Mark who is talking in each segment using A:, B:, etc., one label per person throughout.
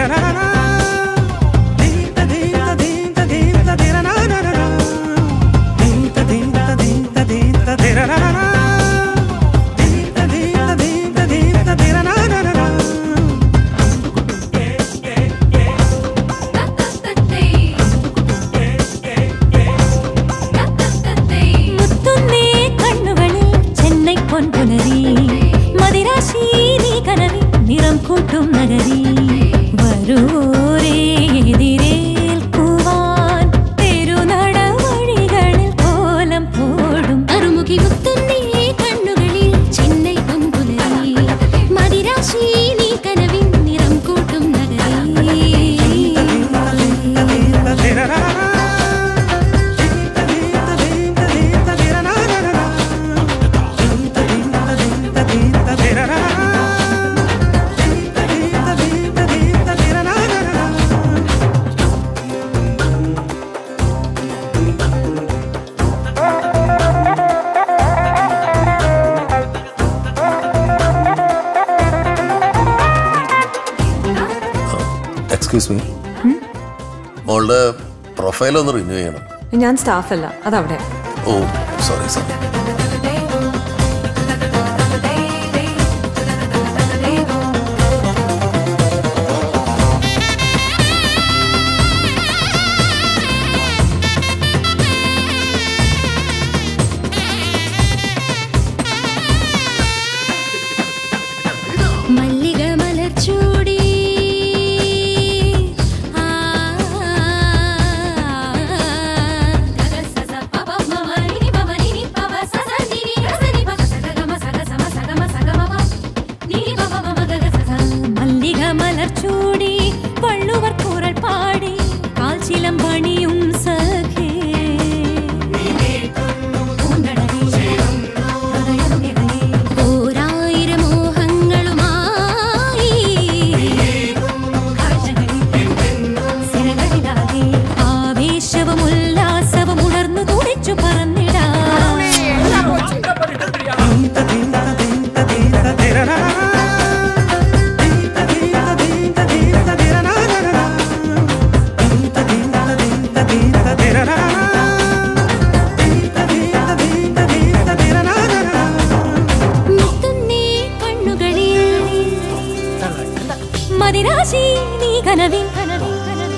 A: മുത്തുന്നേ കണ്ണുകളിൽ ചെന്നൈ പൊൻപുലരി മദിരാശി നീ കനവി നിറം കൂട്ടും നഗരി വരൂരേ എതിരേൽക്കുവാൻ തെരുനടവഴികളിൽ കോലം പോടും
B: അറുമുഖി മുത്തുന്നേ കണ്ണുകളിൽ ചെന്നൈ പൊൻപുലരി മദിരാശി നീ കനവിൻ നിറം കൂട്ടും നഗരി
C: എക്സ്ക്യൂസ് മീ മോളുടെ പ്രൊഫൈൽ ഒന്ന് റിന്യൂ ചെയ്യണം
D: ഞാൻ സ്റ്റാഫല്ല അതവിടെ
C: ഓ സോറി സോറി
B: മല്ലിക മലർച്ചൂടി ആ
A: മല്ലിക മലർ ചൂടി വള്ളുവർ കുരൽ പാടി കാൽച്ചിലം പണിയും സഖേ
B: ഓരായിരം മോഹങ്ങളുമായി
A: ആവേശവും ഉല്ലാസവും ഉണർന്നു തുടിച്ചു പറന്നിടാം
B: മുത്തുന്നേ കണ്ണുകളിൽ
A: മദിരാശി നീ കനവിൻ കനവിൻ കനവിൻ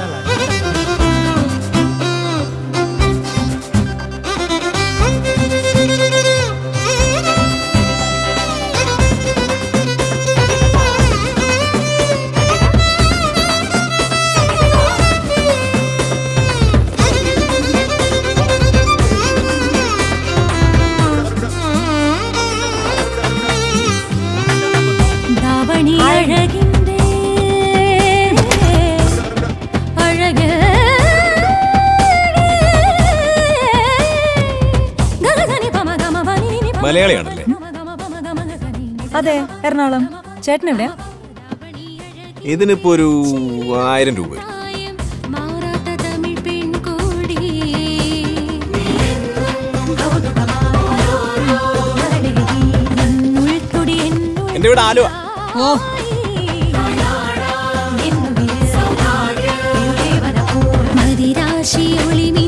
A: ധാവണി അഴകിന്റെ അഴക് ഗഗഗനി പമ ഗമ പനി നി പമ
E: മലയാളിയാണല്ലേ
A: ഗമ ഗമ പമ ഗമ ഗഗനി നി
D: അതെ എറണാകുളം ചേട്ടൻ എവിടെയാ
E: ഇതിനിപ്പോ ഒരു ആയിരം രൂപ വരും.
B: പ്രായം മാറാത്ത തമിഴ് പെൺകോടി
A: ഉൾക്കൊടി എന്നുൾ
E: എന്റെ വീട് ആലുവ
B: മദിരാശി ഒളിമി